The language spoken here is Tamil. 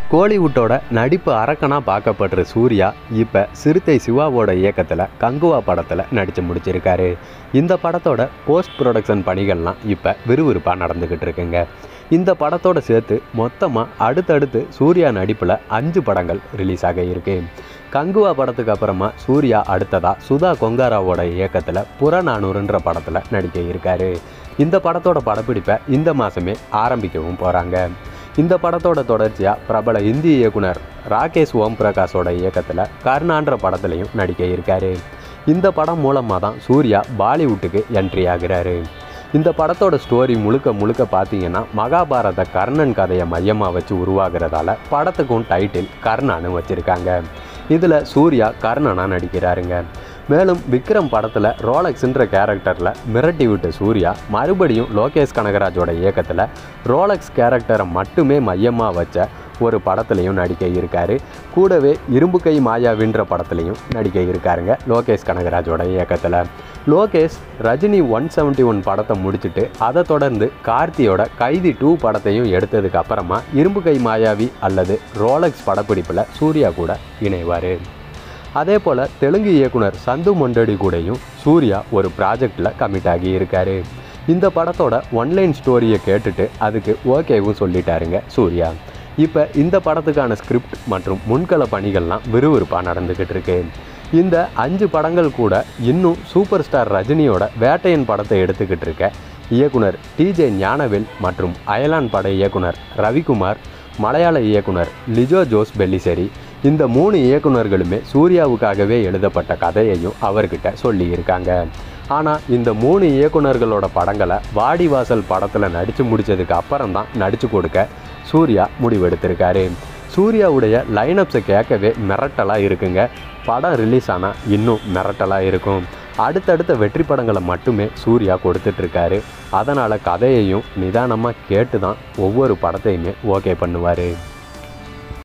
கோலிவுட்டோட நடிப்பு அரக்கனாக பார்க்கப்படுற சூர்யா இப்போ சிறுத்தை சிவாவோட இயக்கத்தில் கங்குவா படத்தில் நடித்து முடிச்சிருக்காரு இந்த படத்தோட போஸ்ட் ப்ரொடக்ஷன் பணிகள்லாம் இப்போ விறுவிறுப்பாக நடந்துக்கிட்டு இருக்குங்க இந்த படத்தோட சேர்த்து மொத்தமாக அடுத்தடுத்து சூர்யா நடிப்பில் அஞ்சு படங்கள் ரிலீஸ் ஆக இருக்கு கங்குவா படத்துக்கு அப்புறமா சூர்யா அடுத்ததா சுதா கொங்காராவோட இயக்கத்தில் புறநானூறுன்ற படத்தில் நடிக்க இருக்காரு இந்த படத்தோட படப்பிடிப்பை இந்த மாதமே ஆரம்பிக்கவும் போகிறாங்க இந்த படத்தோட தொடர்ச்சியாக பிரபல இந்தி இயக்குனர் ராகேஷ் ஓம் பிரகாஷோட இயக்கத்தில் கர்ணான்ற படத்துலையும் நடிக்க இருக்காரு இந்த படம் மூலமாக தான் சூர்யா பாலிவுட்டுக்கு என்ட்ரி ஆகிறாரு இந்த படத்தோட ஸ்டோரி முழுக்க முழுக்க பார்த்தீங்கன்னா மகாபாரத கர்ணன் கதையை மையமாக வச்சு உருவாகிறதால படத்துக்கும் டைட்டில் கர்ணான்னு வச்சுருக்காங்க இதில் சூர்யா கர்ணனாக நடிக்கிறாருங்க மேலும் விக்ரம் படத்தில் ரோலக்ஸ்ன்ற கேரக்டரில் மிரட்டி விட்ட சூர்யா மறுபடியும் லோகேஷ் கனகராஜோட இயக்கத்தில் ரோலக்ஸ் கேரக்டரை மட்டுமே மையமாக வச்ச ஒரு படத்துலையும் நடிக்க இருக்காரு கூடவே இரும்பு கை மாயாவின்ற படத்துலையும் நடிக்க இருக்காருங்க லோகேஷ் கனகராஜோட இயக்கத்தில் Lokesh Rajini one seventy one படத்தை முடிச்சுட்டு அதை தொடர்ந்து கார்த்தியோட கைதி டூ படத்தையும் எடுத்ததுக்கு அப்புறமா இரும்பு கை மாயாவி அல்லது ரோலக்ஸ் படப்பிடிப்பில் சூர்யா கூட இணைவார் அதே போல் தெலுங்கு இயக்குனர் சந்து மொண்டடி கூடயும் சூர்யா ஒரு ப்ராஜெக்டில் கமிட் ஆகி இருக்காரு இந்த படத்தோட ஒன்லைன் ஸ்டோரியை கேட்டுட்டு அதுக்கு ஓகேவும் சொல்லிட்டாருங்க சூர்யா இப்போ இந்த படத்துக்கான ஸ்கிரிப்ட் மற்றும் முன்கள பணிகள்லாம் விறுவிறுப்பாக நடந்துக்கிட்டு இருக்கு இந்த அஞ்சு படங்கள் கூட இன்னும் சூப்பர் ஸ்டார் ரஜினியோட வேட்டையன் படத்தை எடுத்துக்கிட்டு இருக்க இயக்குனர் டிஜே ஞானவேல் மற்றும் அயலான் பட இயக்குனர் ரவிக்குமார் மலையாள இயக்குனர் லிஜோ ஜோஸ் பெல்லிசரி இந்த மூணு இயக்குனர்களுமே சூர்யாவுக்காகவே எழுதப்பட்ட கதையையும் அவர்கிட்ட சொல்லியிருக்காங்க ஆனால் இந்த மூணு இயக்குனர்களோட படங்களை வாடிவாசல் படத்தில் நடித்து முடித்ததுக்கு அப்புறம் தான் நடித்து கொடுக்க சூர்யா முடிவெடுத்திருக்காரு சூர்யாவுடைய லைனப்ஸை கேட்கவே மிரட்டலாக இருக்குங்க படம் ரிலீஸ் ஆனால் இன்னும் மிரட்டலாக இருக்கும் அடுத்தடுத்த வெற்றி படங்களை மட்டுமே சூர்யா கொடுத்துட்ருக்காரு அதனால் கதையையும் நிதானமாக கேட்டு தான் ஒவ்வொரு படத்தையுமே ஓகே பண்ணுவார்